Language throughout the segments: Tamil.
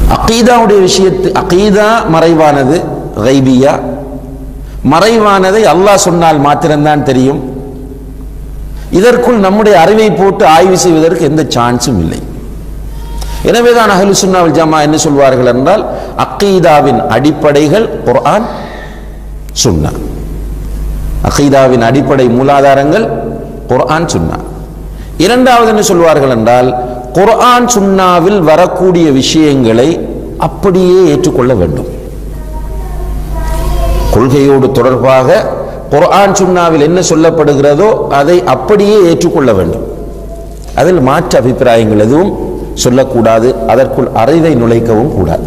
அகீதாவுடைய விஷயத்து அகீதா மறைவானது கைபியா மறைவானதை அல்லாஹ் சொன்னால் மாத்திரம்தான் தெரியும் இதற்குள் நம்முடைய அறிவை போட்டு ஆய்வு செய்வதற்கு எந்த சான்ஸும் இல்லை எனவேதான் அஹ்லு சுன்னாவல் ஜமா என்ன சொல்வார்கள் என்றால் அக்கீதாவின் அடிப்படைகள் குர்ஆன் சுன்னா அகீதாவின் அடிப்படை மூலாதாரங்கள் குர்ஆன் சுன்னா இரண்டாவது என்ன சொல்வார்கள் என்றால் குர்ஆன் சுன்னாவில் வரக்கூடிய விஷயங்களை அப்படியே ஏற்றுக்கொள்ள வேண்டும் கொள்கையோடு தொடர்பாக குர்ஆன் சுன்னாவில் என்ன சொல்லப்படுகிறதோ அதை அப்படியே ஏற்றுக்கொள்ள வேண்டும் அதில் மாற்று அபிப்பிராயங்கள் எதுவும் சொல்லக்கூடாது அதற்குள் அறிவை நுழைக்கவும் கூடாது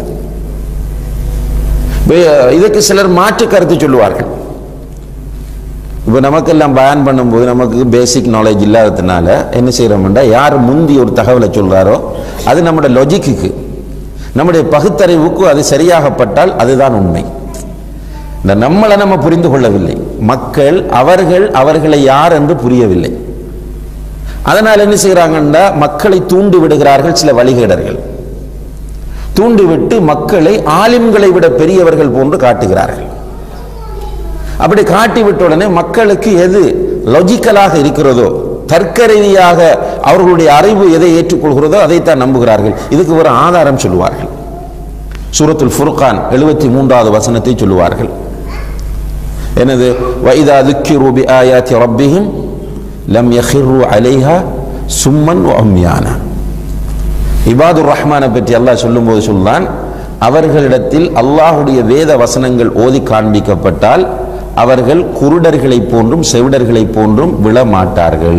வே- இதற்கு சிலர் மாற்று கருத்து சொல்லுவார்கள் இப்போ நமக்கெல்லாம் பயன் பண்ணும்போது நமக்கு பேசிக் நாலேஜ் இல்லாததுனால என்ன செய்கிறோம்னா யார் முந்தி ஒரு தகவலை சொல்றாரோ அது நம்முடைய லொஜிக்கு நம்முடைய பகுத்தறிவுக்கு அது சரியாகப்பட்டால் அதுதான் உண்மை இந்த நம்மளை நம்ம புரிந்து கொள்ளவில்லை மக்கள் அவர்கள் அவர்களை யார் என்று புரியவில்லை அதனால் என்ன செய்கிறாங்கன்னா மக்களை தூண்டி விடுகிறார்கள் சில வழிகேடர்கள் தூண்டிவிட்டு மக்களை ஆலிம்களை விட பெரியவர்கள் போன்று காட்டுகிறார்கள் அப்படி காட்டிவிட்ட உடனே மக்களுக்கு எது லாஜிக்கலாக இருக்கிறதோ தர்க்க ரீதியாக அவர்களுடைய அறிவு எதை ஏற்றுக்கொள்கிறதோ அதைத்தான் நம்புகிறார்கள் இதுக்கு ஒரு ஆதாரம் சொல்லுவார்கள் சூரத்துல் ஃபுர்கான் எழுபத்தி மூன்றாவது வசனத்தை சொல்லுவார்கள் எனது வைதா துக்கிரு பி ஆயாத்தி ரப்பிஹிம் லம் யஹிரு அலைஹா சும்மன் அம்யானா இபாதுர் ரஹ்மானை பற்றி அல்லாஹ் சொல்லும்போது சொல்றான் அவர்களிடத்தில் அல்லாஹுடைய வேத வசனங்கள் ஓதி காண்பிக்கப்பட்டால் அவர்கள் குருடர்களைப் போன்றும் செவிடர்களைப் போன்றும் விழமாட்டார்கள்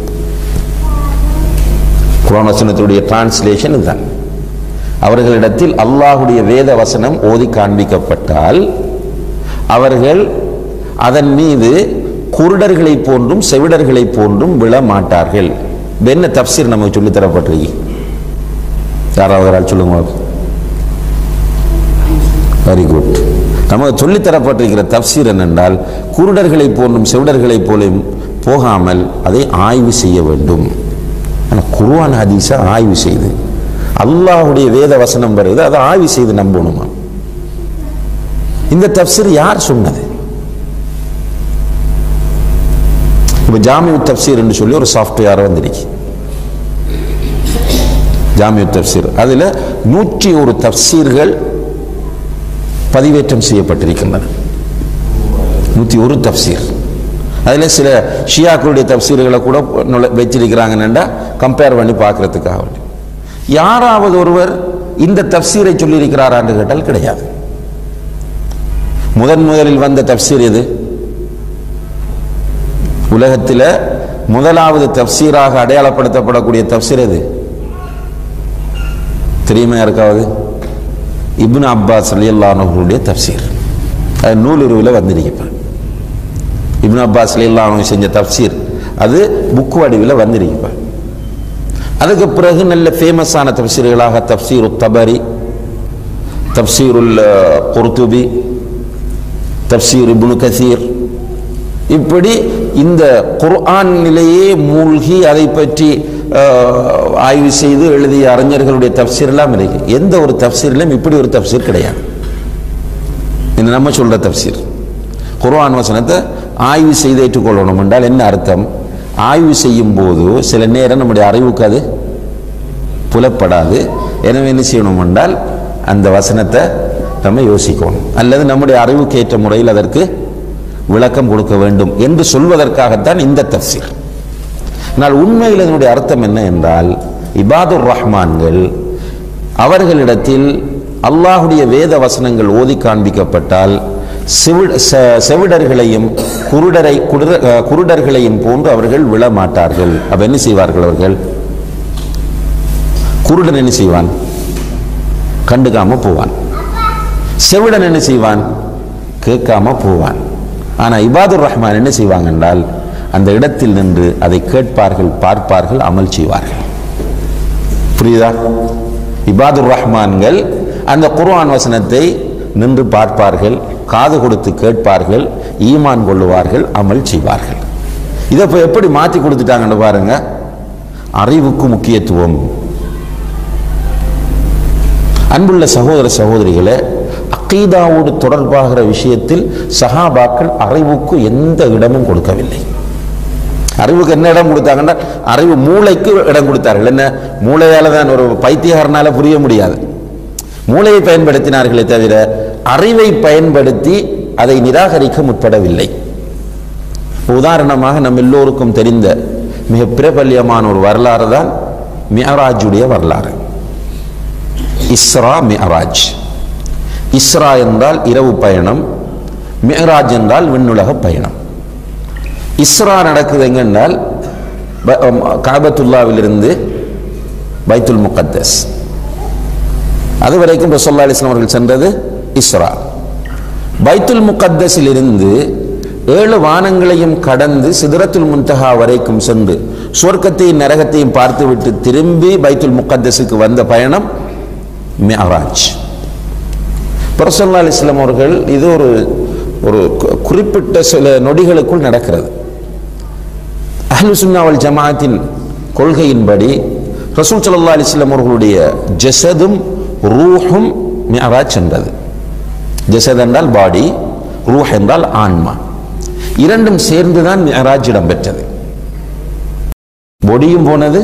குரான் வசனத்துடைய டிரான்ஸ்லேஷன் இதுதான் அவர்களிடத்தில் அல்லாஹுடைய வேத வசனம் ஓதி காண்பிக்கப்பட்டால் அவர்கள் அதன் மீது குருடர்களைப் போன்றும் செவிடர்களைப் போன்றும் விழமாட்டார்கள் இப்ப என்ன தப்சீர் நமக்கு சொல்லித் தரப்பட்டிருக்கு யாராவது ஒரு ஆள் சொல்லுங்க வெரி குட் நமக்கு சொல்லித் தரப்பட்டிருக்கிற தப்சீர் என்னென்றால் குருடர்களைப் போன்றும் செவிடர்களைப் போலும் போகாமல் அதை ஆய்வு செய்ய வேண்டும் ஆனால் குருவான் ஹதீஸை ஆய்வு செய்து அல்லாஹுடைய வேத வசனம் வருது அதை ஆய்வு செய்து நம்பணுமா இந்த தப்சீர் யார் சொன்னது இப்போ ஜாமியு தப்சீர் என்று சொல்லி ஒரு சாஃப்ட்வேர் வந்திருக்கு ஜாமியு தப்சீர் அதில் நூற்றி ஒரு தப்சீர்கள் பதிவேற்றம் செய்யப்பட்டிருக்கின்றன நூற்றி ஒரு தப்சீர் அதில் சில ஷியாக்களுடைய தப்சீர்களை கூட நுழை- வச்சிருக்கிறாங்கன்னு கம்பேர் பண்ணி பார்க்கறதுக்காக வேண்டி யாராவது ஒருவர் இந்த தப்சீரை சொல்லியிருக்கிறாரான்னு கேட்டால் கிடையாது முதன் முதலில் வந்த தப்சீர் எது உலகத்தில் முதலாவது தப்சீராக அடையாளப்படுத்தப்படக்கூடிய தப்சீர் எது தெரியுமா யாருக்காவது இப்னு அப்பாஸ் அலியல்லானுடைய தப்சீர் அது நூலுருவில் வந்திருக்கப்ப இப்னு அப்பாஸ் அலியல்லானு செஞ்ச தப்சீர் அது புக் வடிவில் வந்திருக்கப்ப அதுக்கு பிறகு நல்ல ஃபேமஸான தப்சீர்களாக தப்சீர் தபரி தப்சீருல் குர்துபி தப்சீர் இப்னு கசீர் இப்படி இந்த குர்ஆனிலேயே மூழ்கி அதை பற்றி அஹ், ஆய்வு செய்து எழுதிய அறிஞர்களுடைய தப்சீர் எல்லாம் இருக்கு எந்த ஒரு தப்சீரிலும் இப்படி ஒரு தப்சீர் கிடையாது இது நம்ம சொல்ற தப்சீர் குர்ஆன் வசனத்தை ஆய்வு செய்து ஏற்றுக்கொள்ளணும் என்றால் என்ன அர்த்தம் ஆய்வு செய்யும் போது சில நேரம் நம்முடைய அறிவுக்கு அது புலப்படாது எனவே என்ன செய்யணும் என்றால் அந்த வசனத்தை நம்ம யோசிக்கணும் அல்லது நம்முடைய அறிவுக்கு ஏற்ற முறையில் அதற்கு விளக்கம் கொடுக்க வேண்டும் என்று சொல்வதற்காகத்தான் இந்த தப்சீர் ஆனால் உண்மையில் இதனுடைய அர்த்தம் என்ன என்றால் இபாதுர் ரஹ்மான்கள் அவர்களிடத்தில் அல்லாஹுடைய வேத வசனங்கள் ஓதி காண்பிக்கப்பட்டால் செவி- செ- செவிடர்களையும் குருடரை குருட- அஹ், குருடர்களையும் போன்று அவர்கள் விழமாட்டார்கள் அப்ப என்ன செய்வார்கள் அவர்கள் குருடன் என்ன செய்வான் கண்டுக்காம போவான் செவிடன் என்ன செய்வான் கேட்காம போவான் ஆனா இபாதுர் ரஹ்மான் என்ன செய்வாங்க என்றால் அந்த இடத்தில் நின்று அதை கேட்பார்கள் பார்ப்பார்கள் அமல் செய்வார்கள் புரியுதா இபாதுர் ரஹ்மான்கள் அந்த குர்ஆன் வசனத்தை நின்று பார்ப்பார்கள் காது கொடுத்து கேட்பார்கள் ஈமான் கொள்ளுவார்கள் அமல் செய்வார்கள் இதை இப்போ எப்படி மாற்றி கொடுத்துட்டாங்கன்னு பாருங்க அறிவுக்கு முக்கியத்துவம் அன்புள்ள சகோதர சகோதரிகளே அக்கீதாவோடு தொடர்பாகிற விஷயத்தில் சஹாபாக்கள் அறிவுக்கு எந்த இடமும் கொடுக்கவில்லை அறிவுக்கு என்ன இடம் கொடுத்தாங்கன்னா அறிவு மூளைக்கு இடம் கொடுத்தார்கள் என்ன மூளையால தான் ஒரு பைத்தியகாரனால புரிய முடியாது மூளையை பயன்படுத்தினார்களே தவிர அறிவை பயன்படுத்தி அதை நிராகரிக்க முற்படவில்லை உதாரணமாக நம் எல்லோருக்கும் தெரிந்த மிக பிரபல்யமான ஒரு வரலாறு தான் மியராஜுடைய வரலாறு இஸ்ரா மியராஜ் இஸ்ரா என்றால் இரவு பயணம் மியராஜ் என்றால் விண்ணுலக பயணம் இஸ்ரா நடக்குது எங்கென்றால் ப- அம், காபத்துல்லாவிலிருந்து பைத்துல் முகத்தஸ் அது வரைக்கும் ரசோல்லா அலிஸ்லாம் அவர்கள் சென்றது இஸ்ரா பைத்துல் முகத்தஸில் இருந்து ஏழு வானங்களையும் கடந்து சிதறத்துல் முன்தஹா வரைக்கும் சென்று சுவர்க்கத்தையும் நரகத்தையும் பார்த்துவிட்டு திரும்பி பைத்துல் முகத்தஸுக்கு வந்த பயணம் மியராஜ் பிரசல்லா அலிஸ்லாம் அவர்கள் இது ஒரு ஒரு கு- குறிப்பிட்ட சில நொடிகளுக்குள் நடக்கிறது அஹ்லு சுன்னாவல் ஜமாத்தின் கொள்கையின்படி ரசூல் ஸல்லல்லாஹு அலைஹி வஸல்லம் அவர்களுடைய ஜஸதும் ரூஹும் மிஅராஜ் சென்றது ஜஸத் என்றால் பாடி ரூஹ் என்றால் ஆன்மா இரண்டும் சேர்ந்துதான் மிஅராஜ் இடம்பெற்றது பொடியும் போனது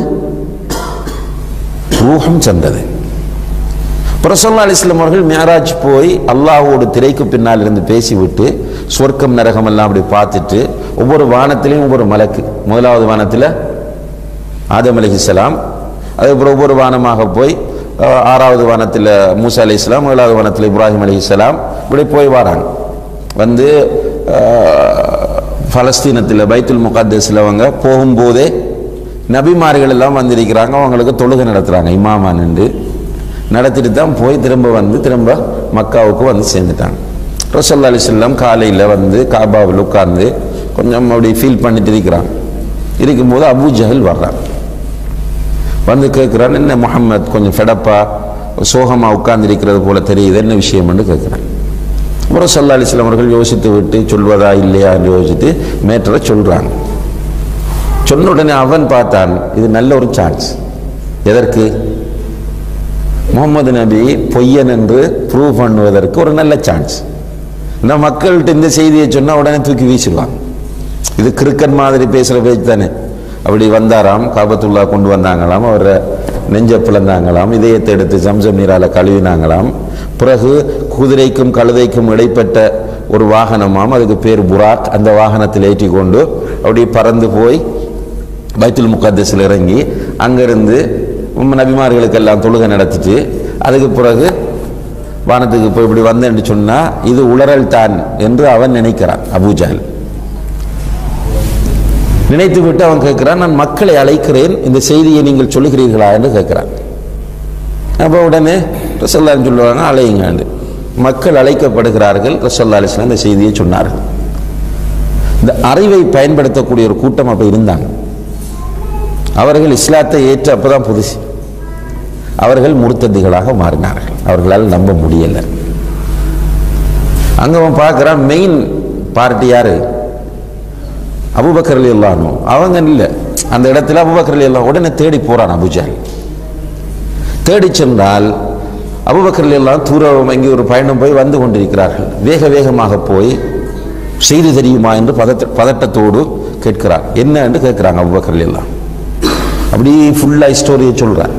ரூஹும் சென்றது பிரசல்லா அலிஸ்லாம் அவர்கள் மியராஜ் போய் அல்லாஹ்வோடு திரைக்கு பின்னால் இருந்து பேசிவிட்டு சொர்க்கம் நரகம் எல்லாம் அப்படி பார்த்துட்டு ஒவ்வொரு வானத்திலையும் ஒவ்வொரு மலக்கு முதலாவது வானத்தில் ஆதம் அலிஹிஸ்லாம் அதுக்கப்புறம் ஒவ்வொரு வானமாக போய் அஹ், ஆறாவது வானத்தில் மூசா அலி இஸ்லாம் ஏழாவது வானத்தில் இப்ராஹிம் அலி இஸ்லாம் இப்படி போய் வராங்க வந்து அஹ், பலஸ்தீனத்தில் பைத்துல் முகத்தஸில் அவங்க போகும்போதே நபிமார்கள் எல்லாம் வந்திருக்கிறாங்க அவங்களுக்கு தொழுகை நடத்துகிறாங்க இமாமா நின்று நடத்திட்டு தான் போய் திரும்ப வந்து திரும்ப மக்காவுக்கு வந்து சேர்ந்துட்டாங்க ரசல்லா அலிஸ்லாம் காலையில் வந்து காபாவில் உட்கார்ந்து கொஞ்சம் அப்படி ஃபீல் பண்ணிட்டு இருக்கிறாங்க இருக்கும்போது அபூ ஜஹல் வர்றான் வந்து கேட்குறான் என்ன முஹம்மத் கொஞ்சம் ஃபெடப்பா சோகமாக உட்கார்ந்திருக்கிறது போல தெரியுது என்ன விஷயம்னு கேட்குறான் அப்புறம் சல்லா அலிஸ்லாம் அவர்கள் யோசித்து விட்டு சொல்வதா இல்லையா என்று யோசித்து மேட்டரை சொல்கிறாங்க சொன்ன உடனே அவன் பார்த்தான் இது நல்ல ஒரு சான்ஸ் எதற்கு முகமது நபி பொய்யன் என்று ப்ரூவ் பண்ணுவதற்கு ஒரு நல்ல சான்ஸ் இந்த மக்கள்கிட்ட இந்த செய்தியை சொன்னா உடனே தூக்கி வீசிடுவாங்க இது கிறுக்கன் மாதிரி பேசுகிற பேச்சு தானே அப்படி வந்தாராம் காபத்துல்லா கொண்டு வந்தாங்களாம் அவரை நெஞ்ச பிளந்தாங்களாம் இதயத்தை எடுத்து ஜம்சம் நீரால கழுவினாங்களாம் பிறகு குதிரைக்கும் கழுதைக்கும் இடைப்பட்ட ஒரு வாகனமாம் அதுக்கு பேர் புராக் அந்த வாகனத்தில் ஏற்றி கொண்டு அப்படி பறந்து போய் பைத்துல் முகத்தஸில் இறங்கி அங்கிருந்து உம் நபிமார்களுக்கெல்லாம் தொழுகை நடத்திட்டு அதுக்கு பிறகு வானத்துக்கு போய் இப்படி வந்தேன்னு சொன்னா இது உளறல் தான் என்று அவன் நினைக்கிறான் அபூஜால் நினைத்து விட்டு அவன் கேட்கிறான் நான் மக்களை அழைக்கிறேன் இந்த செய்தியை நீங்கள் சொல்லுகிறீர்களா என்று கேட்கிறான் அப்போ உடனே ரசல்லான்னு சொல்லுவாங்க அழையுங்க மக்கள் அழைக்கப்படுகிறார்கள் ரசல்லா அலிஸ்லாம் இந்த செய்தியை சொன்னார்கள் இந்த அறிவை பயன்படுத்தக்கூடிய ஒரு கூட்டம் அப்போ இருந்தாங்க அவர்கள் இஸ்லாத்தை ஏற்று அப்பதான் புதுசு அவர்கள் முர்த்ததிகளாக மாறினார்கள் அவர்களால் நம்ப முடியல அங்க அவன் பார்க்கிறான் மெயின் பார்ட்டி யாரு அபுபக்கர் அலி அல்லானோ அவங்க இல்லை அந்த இடத்துல அபுபக்கர் அலி அல்லா உடனே தேடி போறான் அபுஜால் தேடி சென்றால் அபுபக்கர் அலி அல்லா தூரம் இங்கே ஒரு பயணம் போய் வந்து கொண்டிருக்கிறார்கள் வேக வேகமாக போய் செய்தி தெரியுமா என்று பதட்ட பதட்டத்தோடு கேட்கிறார் என்ன என்று கேட்கிறாங்க அபுபக்கர் அலி அல்லா அப்படி ஃபுல்லாக ஸ்டோரியை சொல்கிறார்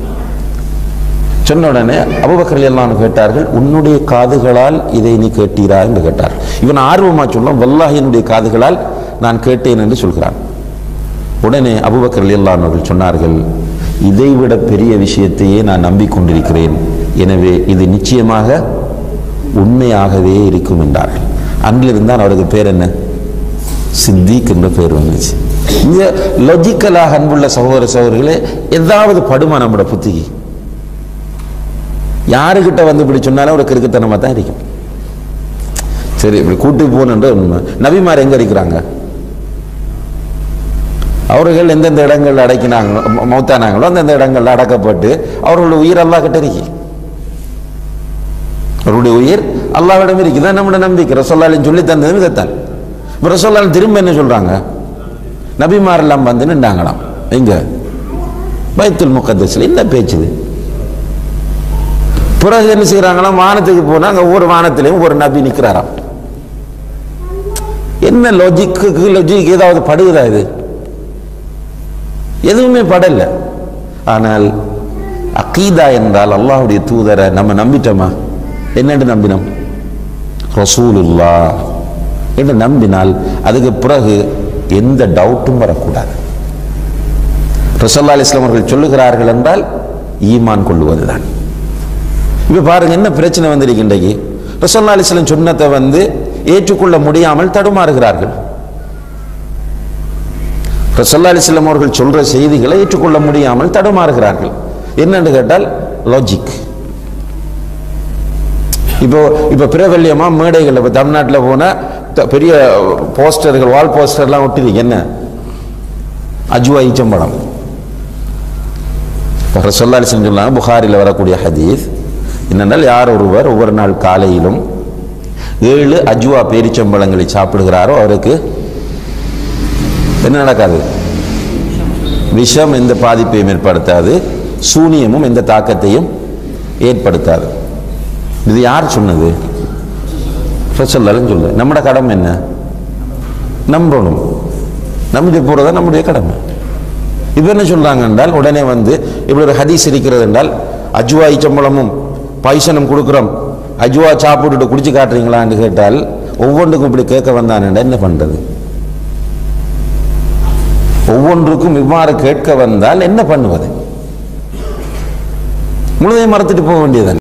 சொன்ன உடனே அபுபக்கர் எல்லாம் கேட்டார்கள் உன்னுடைய காதுகளால் இதை நீ கேட்டீரா என்று கேட்டார் இவன் ஆர்வமா சொல்லும் வல்லாஹ் என்னுடைய காதுகளால் நான் கேட்டேன் என்று சொல்கிறான் உடனே அபுபக்கர் எல்லாம் அவர்கள் சொன்னார்கள் இதைவிட பெரிய விஷயத்தையே நான் நம்பிக்கொண்டிருக்கிறேன் எனவே இது நிச்சயமாக உண்மையாகவே இருக்கும் என்றார்கள் அன்றிலிருந்தான் அவருக்கு பேர் என்ன சித்திக் என்ற பேர் வந்துச்சு இந்த லொஜிக்கலாக அன்புள்ள சகோதர சகோதரிகளே ஏதாவது படுமா நம்மளோட புத்திக்கு யாருக்கிட்ட வந்து இப்படி சொன்னாலும் ஒரு கிறுக்குத்தனமாக தான் இருக்கும் சரி இப்படி கூட்டு போகணுன்ற உண்மை நபிமார் எங்க இருக்கிறாங்க அவர்கள் எந்தெந்த இடங்கள்ல அடக்கினாங்களோ ம- மௌத்தானாங்களோ அந்தந்த இடங்கள்ல அடக்கப்பட்டு அவர்களுடைய உயிர் அல்லாஹ் கிட்ட இருக்கு அவருடைய உயிர் அல்லாவிடம் இருக்குதான் நம்மளோட நம்பிக்கை ரசோல்லாலின் சொல்லி தந்ததும் இதைத்தான் இப்போ ரசோல்லால் திரும்ப என்ன சொல்றாங்க நபிமாரெல்லாம் வந்து நின்றாங்களாம் எங்க பைத்துல் முகத்தஸில் என்ன பேச்சுது பிறகு என்ன செய்யறாங்கன்னா வானத்துக்கு போனா அங்க ஒவ்வொரு வானத்திலையும் ஒரு நபி நிக்கிறாராம் என்ன லாஜிக்கு லாஜிக் ஏதாவது படுகிறா இது எதுவுமே படல ஆனால் அக்கீதா என்றால் அல்லாஹ்வுடைய தூதரை நம்ம நம்பிட்டோமா என்னென்று நம்பினோம் ரசூலுல்லா என்று நம்பினால் அதுக்கு பிறகு எந்த டவுட்டும் வரக்கூடாது ரசல்லா அலிஸ்லாம் அவர்கள் சொல்லுகிறார்கள் என்றால் ஈமான் கொள்ளுவதுதான் இப்ப பாருங்க என்ன பிரச்சனை வந்திருக்கு இன்றைக்கு ரசல்லா அலிஸ்லாம் சொன்னதை வந்து ஏற்றுக்கொள்ள முடியாமல் தடுமாறுகிறார்கள் ரசல்லா அலிஸ்லாம் அவர்கள் சொல்ற செய்திகளை ஏற்றுக்கொள்ள முடியாமல் தடுமாறுகிறார்கள் என்னன்னு கேட்டால் லாஜிக் இப்போ இப்போ பிரபல்யமா மேடைகள் இப்போ தமிழ்நாட்டில் போனா த- பெரிய போஸ்டர்கள் வால் போஸ்டர்லாம் ஒட்டிருக்கு என்ன அஜுவா ஈச்சம்பழம் ரசல்லா அலிஸ்லாம் சொன்னாங்க புகாரில் வரக்கூடிய ஹதீஸ் என்னென்னால் யார் ஒருவர் ஒவ்வொரு நாள் காலையிலும் ஏழு அஜுவா பேரிச்சம்பழங்களை சாப்பிடுகிறாரோ அவருக்கு என்ன நடக்காது விஷம் எந்த பாதிப்பையும் ஏற்படுத்தாது சூனியமும் எந்த தாக்கத்தையும் ஏற்படுத்தாது இது யார் சொன்னது ரசல்லாலும் சொல்லு நம்மட கடமை என்ன நம்பணும் நம்பிட்டு போறதா நம்முடைய கடமை இப்போ என்ன சொல்றாங்க என்றால் உடனே வந்து இப்படி ஒரு ஹதீஸ் இருக்கிறது என்றால் அஜுவா ஈச்சம்பழமும் பைசனும் கொடுக்குறோம் அஜுவா சாப்பிட்டுட்டு குடிச்சு காட்டுறீங்களான்னு கேட்டால் ஒவ்வொன்றுக்கும் இப்படி கேட்க வந்தான் என்ன பண்றது ஒவ்வொன்றுக்கும் இவ்வாறு கேட்க வந்தால் என்ன பண்ணுவது முழுதையும் மறந்துட்டு போக வேண்டியது